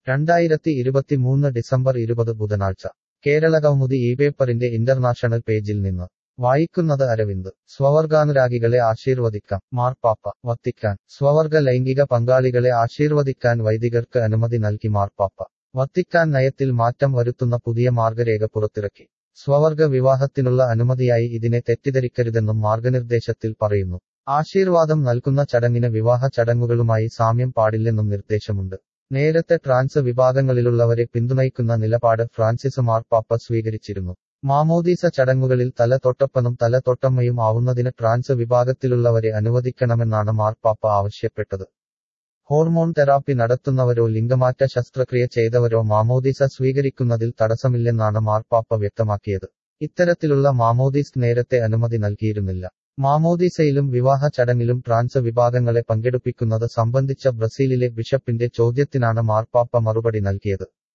രണ്ടായിരത്തി ഇരുപത്തിമൂന്ന് ഡിസംബർ ഇരുപത് ബുധനാഴ്ച കേരളകൗമുദി ഈ പേപ്പറിന്റെ ഇന്റർനാഷണൽ പേജിൽ നിന്ന് വായിക്കുന്നത് അരവിന്ദ് സ്വവർഗാനുരാഗികളെ ആശീർവദിക്കാം മാർപ്പാപ്പ വത്തിക്കാൻ സ്വവർഗ ലൈംഗിക പങ്കാളികളെ ആശീർവദിക്കാൻ വൈദികർക്ക് അനുമതി നൽകി മാർപ്പാപ്പ വത്തിക്കാൻ നയത്തിൽ മാറ്റം വരുത്തുന്ന പുതിയ മാർഗരേഖ പുറത്തിറക്കി സ്വവർഗ വിവാഹത്തിനുള്ള അനുമതിയായി ഇതിനെ തെറ്റിദ്ധരിക്കരുതെന്നും മാർഗനിർദ്ദേശത്തിൽ പറയുന്നു ആശീർവാദം നൽകുന്ന ചടങ്ങിന് വിവാഹ ചടങ്ങുകളുമായി സാമ്യം പാടില്ലെന്നും നിർദ്ദേശമുണ്ട് നേരത്തെ ട്രാൻസ് വിഭാഗങ്ങളിലുള്ളവരെ പിന്തുണയ്ക്കുന്ന നിലപാട് ഫ്രാൻസിസ് മാർപ്പാപ്പ സ്വീകരിച്ചിരുന്നു മാമോദീസ ചടങ്ങുകളിൽ തല തൊട്ടപ്പനും തല തൊട്ടമ്മയും ആവുന്നതിന് ട്രാൻസ് വിഭാഗത്തിലുള്ളവരെ അനുവദിക്കണമെന്നാണ് മാർപ്പാപ്പ ആവശ്യപ്പെട്ടത് ഹോർമോൺ തെറാപ്പി നടത്തുന്നവരോ ലിംഗമാറ്റ ശസ്ത്രക്രിയ ചെയ്തവരോ മാമോദീസ സ്വീകരിക്കുന്നതിൽ തടസ്സമില്ലെന്നാണ് മാർപ്പാപ്പ വ്യക്തമാക്കിയത് ഇത്തരത്തിലുള്ള മാമോദീസ് നേരത്തെ അനുമതി നൽകിയിരുന്നില്ല മാമോദീസയിലും വിവാഹ ചടങ്ങിലും ട്രാൻസ് വിഭാഗങ്ങളെ പങ്കെടുപ്പിക്കുന്നത് സംബന്ധിച്ച ബ്രസീലിലെ ബിഷപ്പിന്റെ ചോദ്യത്തിനാണ് മാർപ്പാപ്പ മറുപടി നൽകിയത്